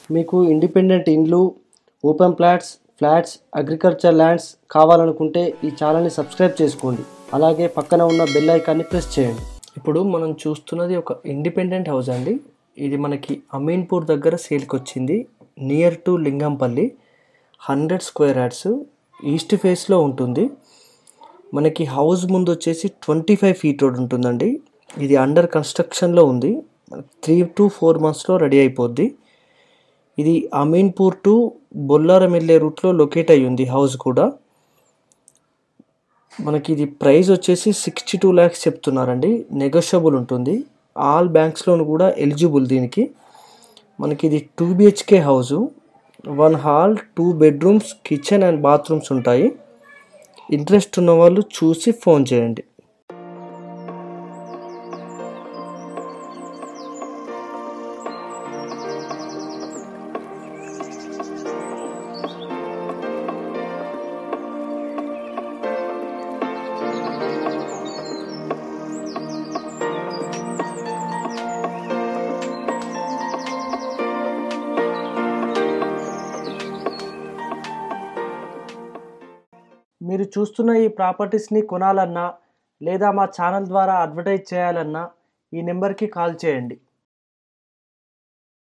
మీకు ఇండిపెండెంట్ ఇండ్లు open plots flats agriculture lands కావాలనుకుంటే ఈ ఛానల్ని సబ్స్క్రైబ్ చేసుకోండి అలాగే పక్కన ఉన్న బెల్ ఐకాన్ని ప్రెస్ చేయండి ఇప్పుడు మనం చూస్తున్నది ఒక ఇండిపెండెంట్ హౌస్ అండి ఇది మనకి అమీన్పూర్ దగ్గర సేల్కి వచ్చింది near to Lingampally hundred square yards east ఫేస్లో ఉంటుంది మనకి హౌస్ ముందు వచ్చేసి ట్వంటీ ఫైవ్ ఫీట్ రోడ్ ఉంటుందండి ఇది అండర్ కన్స్ట్రక్షన్లో ఉంది త్రీ టు ఫోర్ మంత్స్లో రెడీ అయిపోద్ది ఇది అమీన్పూర్ టు బొల్లారం వెళ్ళే రూట్లో లొకేట్ అయి ఉంది హౌస్ కూడా మనకి ఇది ప్రైస్ వచ్చేసి సిక్స్టీ టూ ల్యాక్స్ చెప్తున్నారండి నెగోషియబుల్ ఉంటుంది ఆల్ బ్యాంక్స్లోను కూడా ఎలిజిబుల్ దీనికి మనకి ఇది two BHK house one hall two bedrooms kitchen and bathrooms ఉంటాయి ఇంట్రెస్ట్ ఉన్న వాళ్ళు చూసి ఫోన్ చేయండి మీరు చూస్తున్న ఈ ప్రాపర్టీస్ని కొనాలన్నా లేదా మా ఛానల్ ద్వారా అడ్వర్టైజ్ చేయాలన్నా ఈ నెంబర్కి కాల్ చేయండి